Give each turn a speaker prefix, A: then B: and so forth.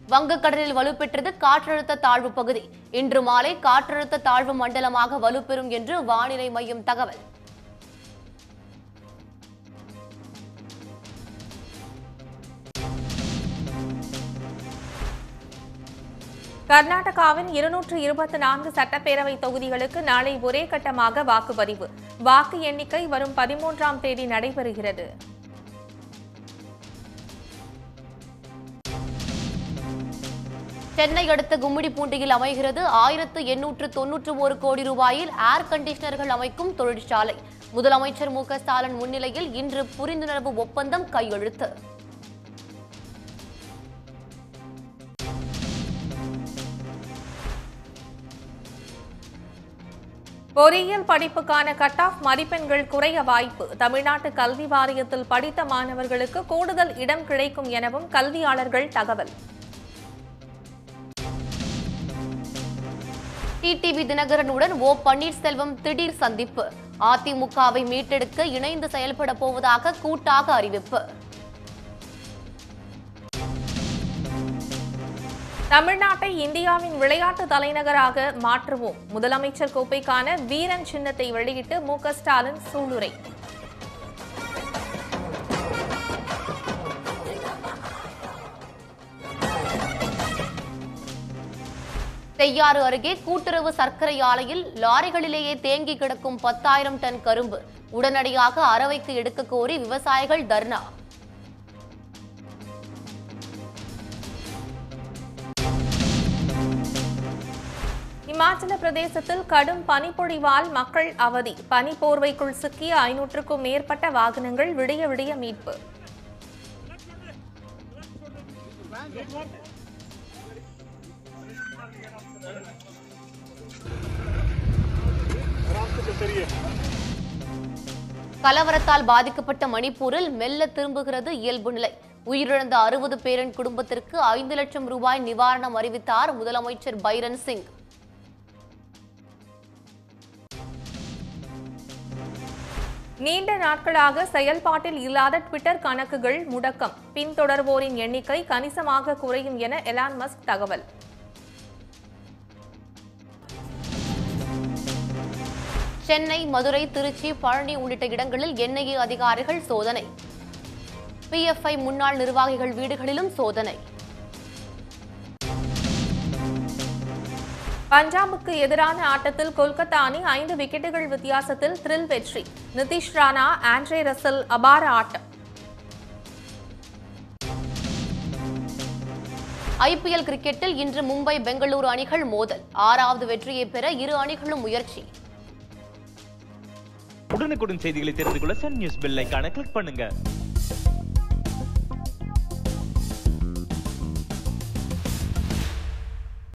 A: வங்கக்கடலில் வலுப்பெற்றது காற்றழுத்த தாழ்வு பகுதி இன்று மாலை காற்றழுத்த தாழ்வு மண்டலமாக வலுப்பெறும் என்று வானிலை மையம் தகவல்
B: கர்நாடகாவின் இருநூற்று இருபத்தி நான்கு சட்டப்பேரவை தொகுதிகளுக்கு நாளை ஒரே கட்டமாக வாக்குப்பதிவு வாக்கு எண்ணிக்கை வரும் பதிமூன்றாம் தேதி நடைபெறுகிறது
A: சென்னை அடுத்த கும்மிடிப்பூண்டியில் அமைகிறது ஆயிரத்து எண்ணூற்று தொன்னூற்று ஒரு கோடி ரூபாயில் ஏர் கண்டிஷனர்கள் அமைக்கும் தொழிற்சாலை முதலமைச்சர் மு க ஸ்டாலின் முன்னிலையில் இன்று புரிந்துணர்வு ஒப்பந்தம் கையெழுத்து
B: பொறியியல் படிப்புக்கான கட் ஆஃப் மதிப்பெண்கள் குறைய வாய்ப்பு தமிழ்நாட்டு கல்வி வாரியத்தில் படித்த மாணவர்களுக்கு கூடுதல் இடம் கிடைக்கும் எனவும் கல்வியாளர்கள் தகவல்
A: டிடிவி தினகரனுடன் ஓ பன்னீர்செல்வம் திடீர் சந்திப்பு அதிமுகவை மீட்டெடுக்க இணைந்து செயல்பட போவதாக கூட்டாக அறிவிப்பு
B: தமிழ்நாட்டை இந்தியாவின் விளையாட்டு தலைநகராக மாற்றுவோம் முதலமைச்சர் கோப்பைக்கான வீரன் சின்னத்தை வெளியிட்டு மு க ஸ்டாலின் சூளுரை
A: செய்யாறு அருகே கூட்டுறவு சர்க்கரை ஆலையில் லாரிகளிலேயே தேங்கி கிடக்கும் பத்தாயிரம் டன் கரும்பு உடனடியாக அரவைக்கு எடுக்க கோரி விவசாயிகள் தர்ணா
B: இமாச்சல பிரதேசத்தில் கடும் பனிப்பொழிவால் மக்கள் அவதி பனி போர்வைக்குள் சிக்கிய ஐநூற்றுக்கும் மேற்பட்ட வாகனங்கள் விடிய விடிய மீட்பு
A: கலவரத்தால் பாதிக்கப்பட்ட மணிப்பூரில் மெல்ல திரும்புகிறது இயல்பு நிலை உயிரிழந்த அறுபது பேரின் குடும்பத்திற்கு ஐந்து லட்சம் ரூபாய் நிவாரணம் அறிவித்தார் முதலமைச்சர் பைரன் சிங்
B: நீண்ட நாட்களாக செயல்பாட்டில் இல்லாத ட்விட்டர் கணக்குகள் முடக்கம் பின்தொடர்வோரின் எண்ணிக்கை கணிசமாக குறையும் என எலான் மஸ்க் தகவல்
A: சென்னை மதுரை திருச்சி பழனி உள்ளிட்ட இடங்களில் என்ஐஏ அதிகாரிகள் சோதனை பிஎஃப்ஐ முன்னாள் நிர்வாகிகள் வீடுகளிலும் சோதனை
B: பஞ்சாபுக்கு எதிரான ஆட்டத்தில் கொல்கத்தா அணி ஐந்து விக்கெட்டுகள் வித்தியாசத்தில் த்ரில் வெற்றி நிதிஷ் ராணா ஆண்ட்ரே ரசல் அபார ஆட்டம்
A: ஐபிஎல் கிரிக்கெட்டில் இன்று மும்பை பெங்களூரு அணிகள் மோதல் ஆறாவது வெற்றியை பெற இரு அணிகளும் முயற்சி
C: உடனுக்குடன் செய்திகளை தெரிந்து கொள்ள சன் நியூஸ் பெல் ஐகானை கிளிக் பண்ணுங்க